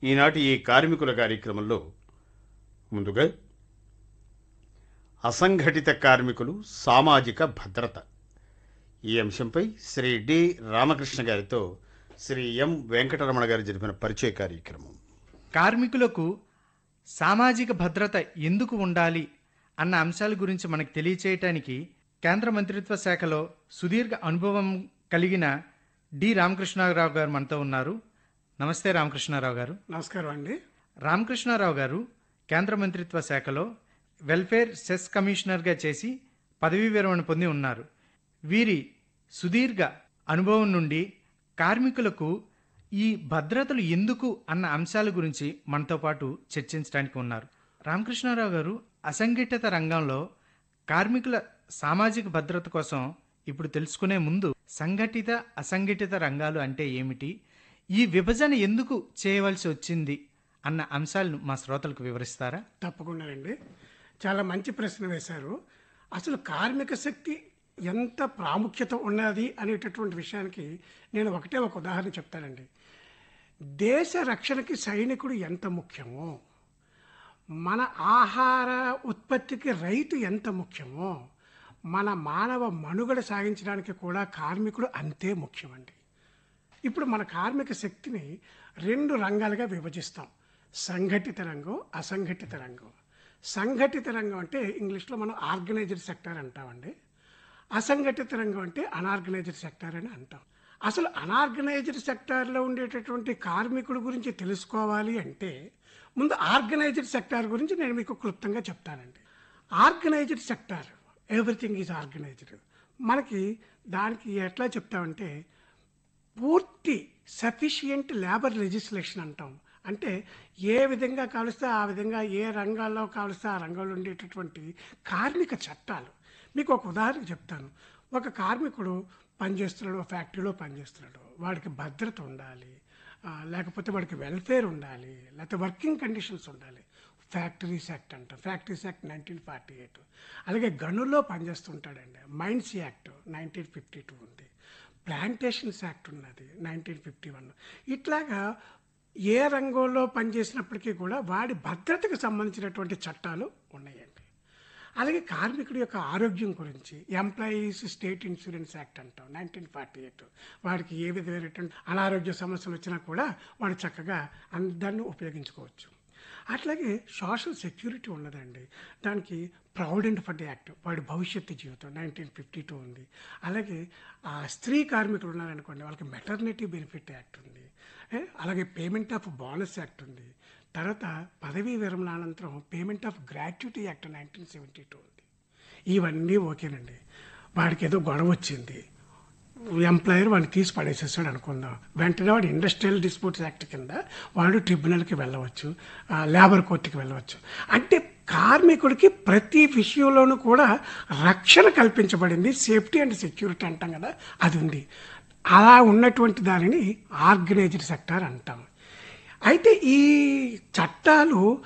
ఈనాటి ఈ కార్మికుల కార్యక్రమంలో ముందుగా అసంఘటిత కార్మికులు సామాజిక భద్రత ఈ అంశంపై శ్రీ డి రామకృష్ణ గారితో శ్రీ ఎం వెంకటరమణ గారు జరిపిన పరిచయ కార్యక్రమం కార్మికులకు సామాజిక భద్రత ఎందుకు ఉండాలి అన్న అంశాల గురించి మనకు తెలియచేయటానికి కేంద్ర మంత్రిత్వ శాఖలో సుదీర్ఘ అనుభవం కలిగిన డి రామకృష్ణారావు గారు మనతో ఉన్నారు నమస్తే రామకృష్ణారావు గారు నమస్కారం అండి రామకృష్ణారావు గారు కేంద్ర మంత్రిత్వ శాఖలో వెల్ఫేర్ సెస్ కమిషనర్గా చేసి పదవీ విరమణ పొంది ఉన్నారు వీరి సుదీర్ఘ అనుభవం నుండి కార్మికులకు ఈ భద్రతలు ఎందుకు అన్న అంశాల గురించి మనతో పాటు చర్చించడానికి ఉన్నారు రామకృష్ణారావు గారు అసంఘటిత రంగంలో కార్మికుల సామాజిక భద్రత కోసం ఇప్పుడు తెలుసుకునే ముందు సంఘటిత అసంఘటిత రంగాలు అంటే ఏమిటి ఈ విభజన ఎందుకు చేయవలసి వచ్చింది అన్న అంశాలను మా శ్రోతలకు వివరిస్తారా తప్పకుండానండి చాలా మంచి ప్రశ్న వేశారు అసలు కార్మిక శక్తి ఎంత ప్రాముఖ్యత ఉన్నది అనేటటువంటి విషయానికి నేను ఒకటే ఒక ఉదాహరణ చెప్తానండి దేశ రక్షణకి సైనికుడు ఎంత ముఖ్యమో మన ఆహార ఉత్పత్తికి రైతు ఎంత ముఖ్యమో మన మానవ మనుగడ సాగించడానికి కూడా కార్మికుడు అంతే ముఖ్యమండి ఇప్పుడు మన కార్మిక శక్తిని రెండు రంగాలుగా విభజిస్తాం సంఘటిత రంగం అసంఘటిత రంగం సంఘటిత రంగం అంటే ఇంగ్లీష్లో మనం ఆర్గనైజ్డ్ సెక్టర్ అంటామండి అసంఘటిత రంగం అంటే అనార్గనైజ్డ్ సెక్టర్ అని అంటాం అసలు అనార్గనైజ్డ్ సెక్టార్లో ఉండేటటువంటి కార్మికుడి గురించి తెలుసుకోవాలి అంటే ముందు ఆర్గనైజ్డ్ సెక్టార్ గురించి నేను మీకు క్లుప్తంగా చెప్తానండి organised sector everything is organised మనకి దానికి ఎట్లా చెప్తామంటే పూర్తి సఫిషియంట్ లేబర్ లెజిస్లేషన్ అంటాం అంటే ఏ విధంగా కాలుస్తే ఆ విధంగా ఏ రంగాల్లో కాలుస్తే ఆ రంగంలో ఉండేటటువంటి కార్మిక చట్టాలు మీకు ఒక ఉదాహరణ చెప్తాను ఒక కార్మికుడు పనిచేస్తున్నాడు ఒక ఫ్యాక్టరీలో పనిచేస్తున్నాడు వాడికి భద్రత ఉండాలి ఆ, లేకపోతే వాడికి వెల్ఫేర్ ఉండాలి లేకపోతే వర్కింగ్ కండిషన్స్ ఉండాలి ఫ్యాక్టరీస్ యాక్ట్ అంట factories act nineteen forty eight అలాగే గనుల్లో పనిచేస్తుంటాడండి mines act nineteen fifty two ఉంది ప్లాంటేషన్స్ యాక్ట్ ఉన్నది నైన్టీన్ ఫిఫ్టీ వన్ ఇట్లాగా ఏ రంగంలో పనిచేసినప్పటికీ కూడా వాడి భద్రతకు సంబంధించినటువంటి చట్టాలు ఉన్నాయండి అలాగే కార్మికుడి యొక్క ఆరోగ్యం గురించి ఎంప్లాయీస్ స్టేట్ ఇన్సూరెన్స్ యాక్ట్ అంటాం నైన్టీన్ ఫార్టీ ఎయిట్ వాడికి ఏ విధమైనటువంటి అనారోగ్య సమస్యలు వచ్చినా కూడా వాడు చక్కగా అన్- దాన్ని ఉపయోగించుకోవచ్చు అట్లాగే సోషల్ సెక్యూరిటీ ఉన్నదండి దానికి ప్రావిడెంట్ ఫండ్ యాక్ట్ వాడి భవిష్యత్తు జీవితం నైన్టీన్ ఫిఫ్టీ టూ ఉంది అలాగే ఆ స్త్రీ కార్మికులు ఉన్నారనుకోండి వాళ్ళకి మెటర్నిటీ బెనిఫిట్ యాక్ట్ ఉంది ఏ, అలాగే పేమెంట్ ఆఫ్ బోనస్ యాక్ట్ ఉంది తర్వాత పదవీ విరమణ అనంతరం payment of gratuity act nineteen seventy two ఉంది ఇవన్నీ ఓకేనండి వాడికి ఏదో గొడవ వచ్చింది ఎంప్లాయర్ వాడిని తీసి పడేసేసాడు అనుకుందాం వెంటనే వాడు ఇండస్ట్రియల్ డిస్ప్యూట్స్ యాక్ట్ కింద వాడు ట్రిబ్యునల్కి వెళ్ళవచ్చు ఆ, లేబర్ కోర్టుకి వెళ్ళవచ్చు అంటే కార్మికుడికి ప్రతి విషయంలోనూ కూడా రక్షణ కల్పించబడింది సేఫ్టీ అండ్ సెక్యూరిటీ అంటాం కదా అది ఉంది అలా ఉన్నటువంటి దానిని ఆర్గనైజ్డ్ సెక్టార్ అంటాం అయితే ఈ చట్టాలు